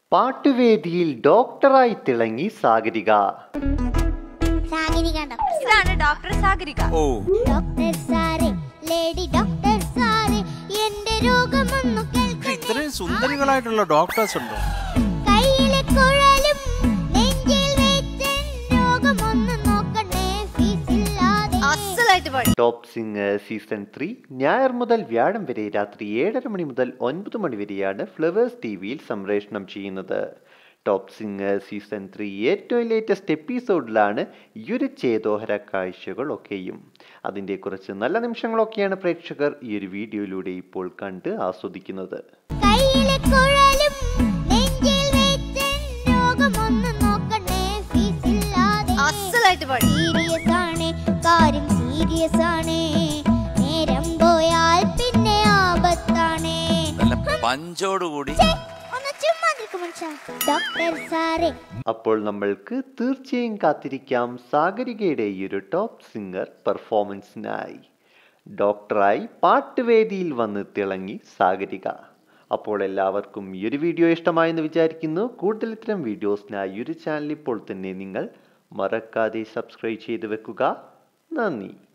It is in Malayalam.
പാട്ടുവേദിയിൽ ഡോക്ടറായി തിളങ്ങി സാഗരിക സാഗരിക ഡോക്ടർ ഇതാണ് ഡോക്ടർ സാഗരിക ഓ ഡോക്ടർ സാറേ ലേഡി ഡോക്ടർ സാറേ എന്റെ രോഗമൊന്നു കേൾക്കണേ ഇത്രയും സുന്ദരികളായിട്ടുള്ള ഡോക്ടേഴ്സ് ഉണ്ടോ കയ്യിലെ കുഴലും നെഞ്ചിൽ വെച്ചൻ രോഗമൊന്നു നോക്കണേ ഫീസില്ലാതെ അസലായിട്ട് പാടി ടോപ്പ് സിംഗർ സീസൺ ത്രീ ഞായർ മുതൽ വ്യാഴം വരെ രാത്രി ഏഴര മണി മുതൽ ഒൻപത് മണി വരെയാണ് ഫ്ലവേഴ്സ് ടി വിയിൽ സംപ്രേഷണം ചെയ്യുന്നത് ടോപ്പ് സിംഗർ സീസൺ ത്രീ ഏറ്റവും ലേറ്റസ്റ്റ് എപ്പിസോഡിലാണ് ഈ ഒരു ചേതോഹര കാഴ്ചകളൊക്കെയും അതിൻ്റെ കുറച്ച് നല്ല നിമിഷങ്ങളൊക്കെയാണ് പ്രേക്ഷകർ ഈ ഒരു വീഡിയോയിലൂടെ ഇപ്പോൾ കണ്ട് ആസ്വദിക്കുന്നത് കയ്യിലെ കുഴലും നെഞ്ചിൽ വെച്ചൻ രോഗമൊന്നു നോക്കണേ ഫീസില്ലാതെ അസലായിട്ട് പാടി സീരിയസ് ആണ് കാര്യം സീരിയസ് ആണ് നേരം പോയാൽ പിന്നെ ആപത്താണ് നല്ല പഞ്ചോടുകൂടി ഒന്ന് ചുമ്മാ നിൽക്കും മനുഷ്യ ഡോക്ടർ സാറേ അപ്പോൾ നമ്മൾക്ക് തീർച്ചയായും കാത്തിരിക്കാം സാഗരികയുടെ ഈ ഒരു ടോപ്പ് സിംഗർ പെർഫോമൻസിനായി ഡോക്ടറായി പാട്ടുവേദിയിൽ വന്ന് തിളങ്ങി സാഗരിക അപ്പോൾ എല്ലാവർക്കും ഈ ഒരു വീഡിയോ ഇഷ്ടമായെന്ന് വിചാരിക്കുന്നു കൂടുതൽ ഇത്തരം വീഡിയോസിനായി ഈ ഒരു ചാനൽ ഇപ്പോൾ തന്നെ നിങ്ങൾ മറക്കാതെ സബ്സ്ക്രൈബ് ചെയ്ത് വെക്കുക നന്ദി